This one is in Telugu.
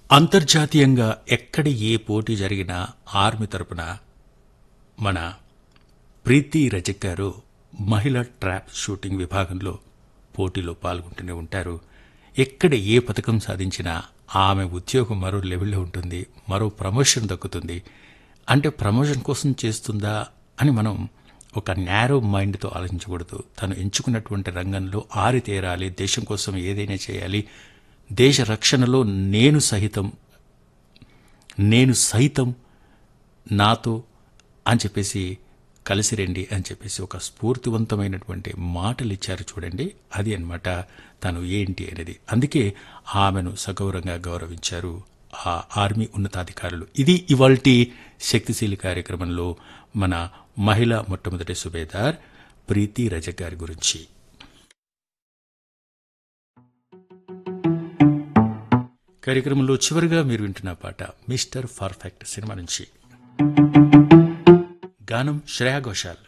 అంతర్జాతీయంగా ఎక్కడ ఏ పోటీ జరిగినా ఆర్మీ తరపున మన ప్రీతి రజక్ గారు మహిళా ట్రాప్ షూటింగ్ విభాగంలో పోటీలో పాల్గొంటూనే ఉంటారు ఎక్కడ ఏ పథకం సాధించినా ఆమె ఉద్యోగం మరో లెవెల్లో ఉంటుంది మరో ప్రమోషన్ దక్కుతుంది అంటే ప్రమోషన్ కోసం చేస్తుందా అని మనం ఒక నేరో మైండ్తో ఆలోచించకూడదు తను ఎంచుకున్నటువంటి రంగంలో ఆరితేరాలి దేశం కోసం ఏదైనా చేయాలి దేశ రక్షణలో నేను సహితం నేను సైతం నాతో అని చెప్పేసి కలిసి రండి అని చెప్పేసి ఒక స్ఫూర్తివంతమైనటువంటి మాటలు ఇచ్చారు చూడండి అది అన్నమాట తను ఏంటి అనేది అందుకే ఆమెను సగౌరవంగా గౌరవించారు ఆ ఆర్మీ ఉన్నతాధికారులు ఇది ఇవాల్టి శక్తిశీలి కార్యక్రమంలో మన మహిళ మొట్టమొదటి సుబేదార్ ప్రీతి రజక్ గారి గురించి కార్యక్రమంలో చివరిగా మీరు వింటున్న పాట మిస్టర్ పర్ఫెక్ట్ సినిమా నుంచి గానం శ్రేయా ఘోషాల్